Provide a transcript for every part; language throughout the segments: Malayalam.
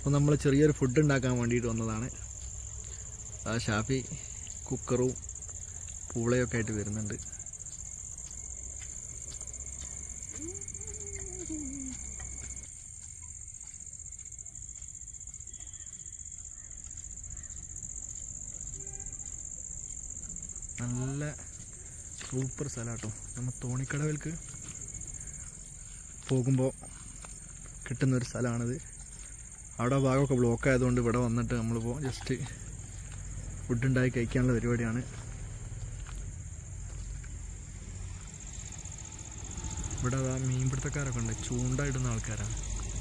അപ്പോൾ നമ്മൾ ചെറിയൊരു ഫുഡ് ഉണ്ടാക്കാൻ വേണ്ടിയിട്ട് വന്നതാണ് ആ ഷാഫി കുക്കറും പൂളയൊക്കെ ആയിട്ട് വരുന്നുണ്ട് നല്ല സൂപ്പർ സ്ഥലം കേട്ടോ നമ്മൾ തോണിക്കടവിലേക്ക് പോകുമ്പോൾ കിട്ടുന്ന ഒരു സ്ഥലമാണിത് അവിടെ ആ ഭാഗമൊക്കെ ബ്ലോക്ക് ആയതുകൊണ്ട് ഇവിടെ വന്നിട്ട് നമ്മളിപ്പോൾ ജസ്റ്റ് ഫുഡ് ഉണ്ടാക്കി കഴിക്കാനുള്ള പരിപാടിയാണ് ഇവിടെ അതാ മീൻപിടുത്തക്കാരൊക്കെ ഉണ്ട് ചൂണ്ട ഇടുന്ന ആൾക്കാരാണ്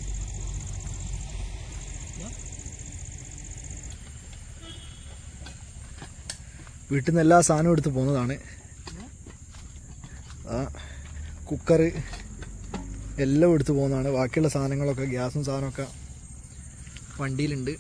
വീട്ടിൽ നിന്ന് എല്ലാ സാധനവും എടുത്ത് പോകുന്നതാണ് ആ കുക്കറ് എല്ലാം എടുത്ത് പോകുന്നതാണ് ബാക്കിയുള്ള സാധനങ്ങളൊക്കെ ഗ്യാസും സാധനമൊക്കെ വണ്ടിയിലുണ്ട്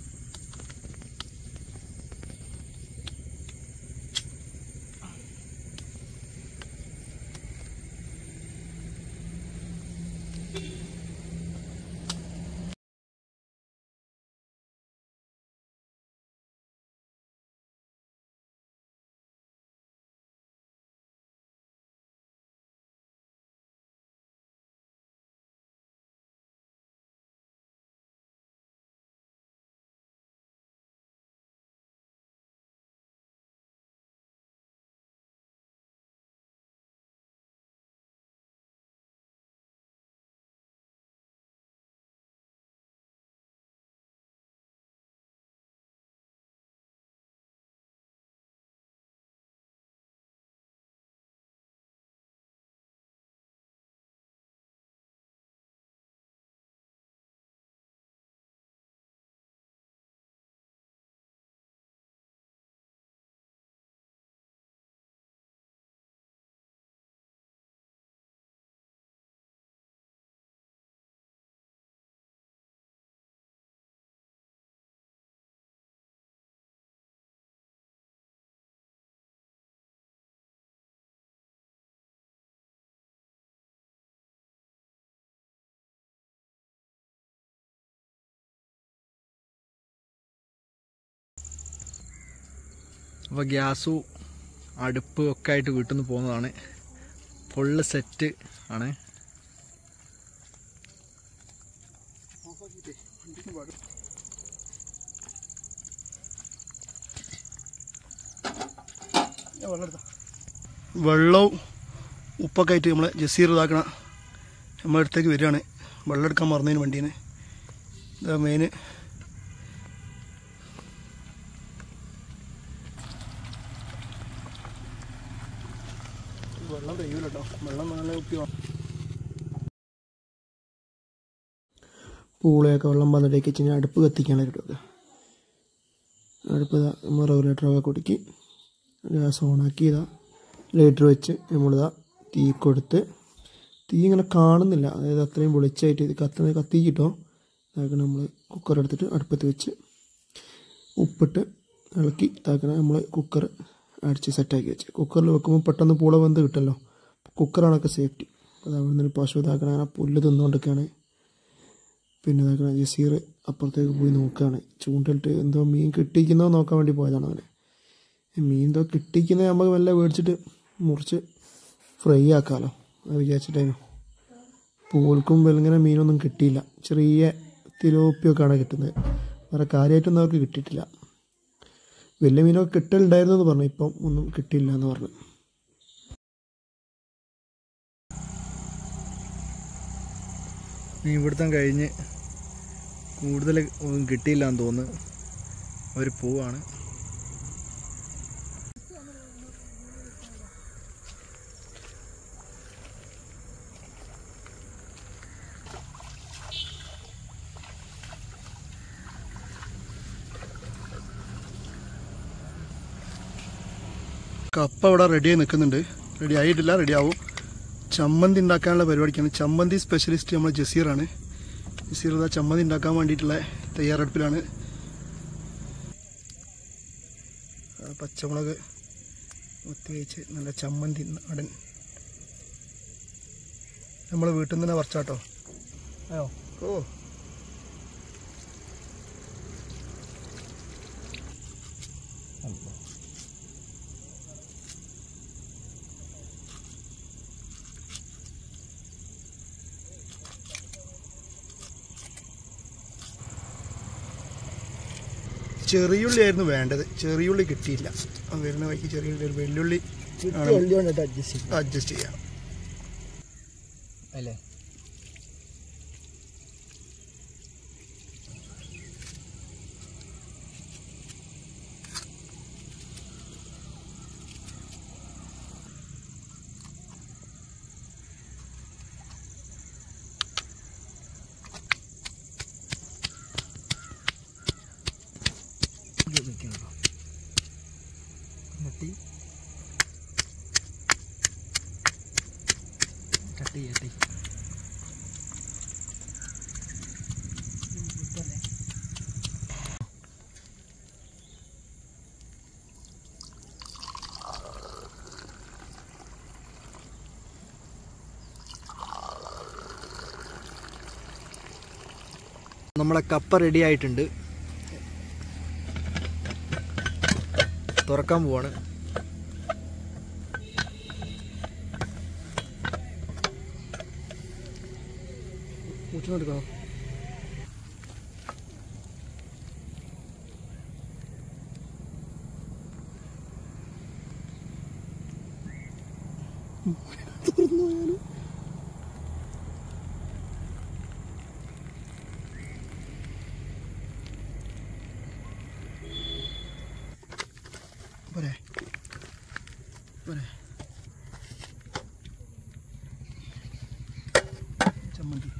അപ്പോൾ ഗ്യാസും അടുപ്പ് ഒക്കെ ആയിട്ട് വീട്ടിൽ നിന്ന് പോകുന്നതാണ് ഫുള്ള് സെറ്റ് ആണ് വെള്ളവും ഉപ്പൊക്കെ ആയിട്ട് നമ്മളെ ജസീർ ഇതാക്കണ നമ്മളെ അടുത്തേക്ക് വരികയാണ് വെള്ളം എടുക്കാൻ മറന്നതിന് വണ്ടീന് ഇതാ മെയിന് വെള്ളം കഴിയൂല കേട്ടോ വെള്ളം നല്ല കുപ്പി പൂളയൊക്കെ വെള്ളം വന്നിട്ടേക്ക് വെച്ച് കഴിഞ്ഞാൽ അടുപ്പ് കത്തിക്കാനുള്ള കിട്ടുക അടുപ്പ് ഇതാ നമ്മൾ റെഗുലേറ്ററൊക്കെ കുടുക്കി ഗ്യാസ് ഓണാക്കി ഇതാ ലൈറ്റർ വെച്ച് നമ്മളിതാ തീ കൊടുത്ത് തീ ഇങ്ങനെ കാണുന്നില്ല അതായത് അത്രയും വെളിച്ചായിട്ട് ഇത് കത്തുന്നത് കത്തിക്കിട്ടോ ഇതാക്കണം നമ്മൾ കുക്കർ എടുത്തിട്ട് അടുപ്പത്ത് വെച്ച് ഉപ്പിട്ട് ഇളക്കി ഇതാക്കണം നമ്മൾ കുക്കർ അടിച്ച് സെറ്റാക്കി വെച്ച് കുക്കറിൽ വെക്കുമ്പോൾ പെട്ടെന്ന് പൂള വെന്ത് കിട്ടല്ലോ കുക്കറാണൊക്കെ സേഫ്റ്റി അത് അവിടെ നിന്ന് പശു ഇതാക്കണം അങ്ങനെ പുല്ല് തിന്നുകൊണ്ടൊക്കെയാണ് പിന്നെ ഇതാക്കണം ജസീർ അപ്പുറത്തേക്ക് പോയി നോക്കുകയാണ് ചൂണ്ടലിട്ട് എന്തോ മീൻ കിട്ടിക്കുന്നോ നോക്കാൻ വേണ്ടി പോയതാണ് അവനെ മീൻ എന്തോ കിട്ടിക്കുന്നത് നമുക്ക് വല്ല മേടിച്ചിട്ട് മുറിച്ച് ഫ്രൈ ആക്കാമല്ലോ അത് വിചാരിച്ചിട്ടായിരുന്നു പൂൽക്കും വെളുങ്ങനെ മീനൊന്നും കിട്ടിയില്ല ചെറിയ തിലോപ്പിയൊക്കെയാണ് കിട്ടുന്നത് വേറെ കാര്യമായിട്ടൊന്നും അവർക്ക് കിട്ടിയിട്ടില്ല വലിയ മീനൊക്കെ കിട്ടലുണ്ടായിരുന്നു എന്ന് പറഞ്ഞു ഇപ്പം ഒന്നും കിട്ടിയില്ല എന്ന് പറഞ്ഞു മീൻ പിടുത്തം കഴിഞ്ഞ് കൂടുതൽ ഒന്നും കിട്ടിയില്ല എന്ന് തോന്നുന്നു അവർ പോവാണ് കപ്പ ഇവിടെ റെഡിയായി നിൽക്കുന്നുണ്ട് റെഡി ആയിട്ടില്ല റെഡി ആവും ചമ്മന്തി ഉണ്ടാക്കാനുള്ള പരിപാടിക്കാണ് ചമ്മന്തി സ്പെഷ്യലിസ്റ്റ് നമ്മൾ ജസീറാണ് ജസീർ ഇതാ ചമ്മന്തി ഉണ്ടാക്കാൻ വേണ്ടിയിട്ടുള്ള തയ്യാറെടുപ്പിലാണ് ആ പച്ചമുളക് ഒത്തി വെച്ച് നല്ല ചമ്മന്തി നാടൻ നമ്മൾ വീട്ടിൽ നിന്ന് തന്നെ പറിച്ചാട്ടോ അയോ ഓ ചെറിയുള്ളിയായിരുന്നു വേണ്ടത് ചെറിയുള്ളി കിട്ടിയില്ല അത് വരുന്ന വഴിക്ക് ചെറിയുള്ളി ഒരു വെല്ലുള്ളി ഉള്ളി കൊണ്ടിട്ട് അഡ്ജസ്റ്റ് ചെയ്യും അഡ്ജസ്റ്റ് ചെയ്യാം അല്ലേ മുട്ടി കട്ട് ചെയ്യട്ടെ നമ്മളെ കപ്പ റെഡി ആയിട്ടുണ്ട് തുറക്കാൻ പോവാണ് ഊറ്റിനെടുക്കണം പോരെ പോരെ ചമ്മന്തി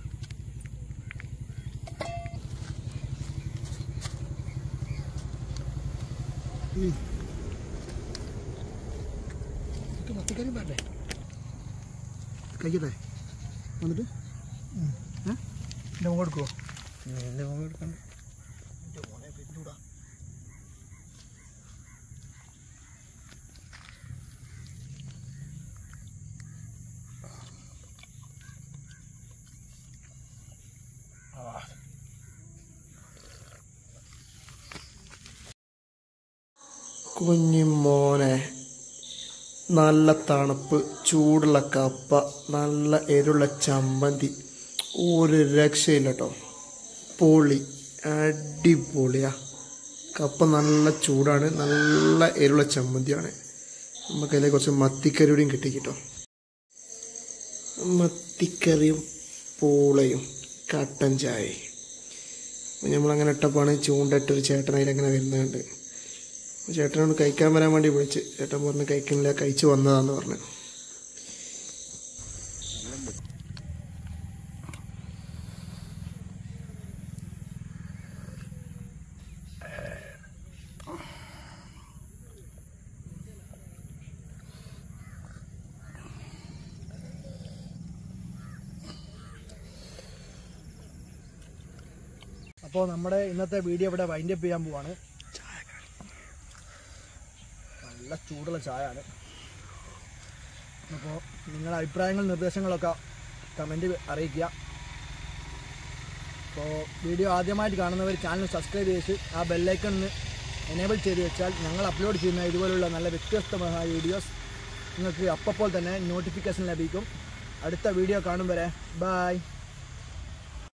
മത്തിക്കറി വേണ്ടേ കഴിക്കട്ടെ വന്നിട്ട് ഏ എൻ്റെ മോൻ എടുക്കുമോ എൻ്റെ മോൻ എടുക്കണ്ട എൻ്റെ മോനെ പെരുന്നൂടാ കുഞ്ഞിമോനെ നല്ല തണുപ്പ് ചൂടുള്ള കപ്പ നല്ല എരുള്ള ചമ്മന്തി ഒരു രക്ഷയില്ല കേട്ടോ പൊളി അടിപൊളിയാ കപ്പ നല്ല ചൂടാണ് നല്ല എരുള്ള ചമ്മന്തിയാണ് നമുക്കതിലെ കുറച്ച് മത്തിക്കറിയോടെയും കിട്ടി കേട്ടോ മത്തിക്കറിയും പൂളയും കട്ടൻ ചായയും നമ്മളങ്ങനെ ഇട്ടപ്പാണ് ചൂണ്ടിട്ടൊരു ചേട്ടൻ അതിലങ്ങനെ വരുന്നുണ്ട് ചേട്ടനോട് കഴിക്കാൻ വരാൻ വേണ്ടി വിളിച്ച് ചേട്ടൻ പറഞ്ഞു കഴിക്കുന്നില്ല കഴിച്ചു വന്നതാന്ന് പറഞ്ഞു അപ്പോൾ നമ്മുടെ ഇന്നത്തെ വീഡിയോ ഇവിടെ വൈൻഡ് അപ്പ് ചെയ്യാൻ പോവാണ് നല്ല ചൂടുള്ള ചായ ആണ് അപ്പോൾ നിങ്ങളുടെ അഭിപ്രായങ്ങളും നിർദ്ദേശങ്ങളൊക്കെ കമൻറ്റ് അറിയിക്കുക അപ്പോൾ വീഡിയോ ആദ്യമായിട്ട് കാണുന്നവർ ചാനൽ സബ്സ്ക്രൈബ് ചെയ്ത് ആ ബെല്ലൈക്കൺ എനേബിൾ ചെയ്ത് വെച്ചാൽ ഞങ്ങൾ അപ്ലോഡ് ചെയ്യുന്ന ഇതുപോലുള്ള നല്ല വ്യത്യസ്തമായ വീഡിയോസ് നിങ്ങൾക്ക് അപ്പോൾ തന്നെ നോട്ടിഫിക്കേഷൻ ലഭിക്കും അടുത്ത വീഡിയോ കാണും വരെ ബായ്